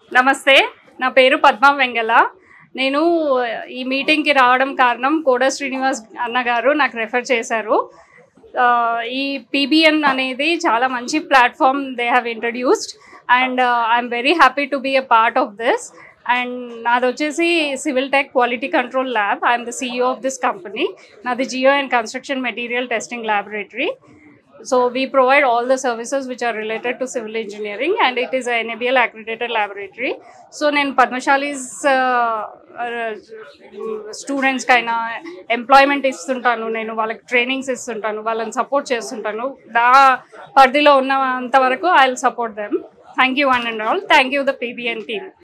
నమస్తే నా పేరు పద్మ వెంగళ నేను ఈ మీటింగ్కి రావడం కారణం కోడ శ్రీనివాస్ అన్న గారు నాకు రెఫర్ చేశారు ఆ, ఈ పీబిఎన్ అనేది చాలా మంచి platform they have introduced and I'm very happy to be a part of this and నాది వచ్చేసి civil tech quality control lab I'm the CEO of this company నాది geo and construction material testing laboratory So we provide all the services which are related to civil engineering and it is a NABL accredited laboratory. So నేను పద్మశాలీస్ స్టూడెంట్స్కి అయినా employment ఇస్తుంటాను నేను వాళ్ళకి trainings ఇస్తుంటాను వాళ్ళని support చేస్తుంటాను దా పరిధిలో ఉన్నంత వరకు I will support them thank you one and all thank you the PBN team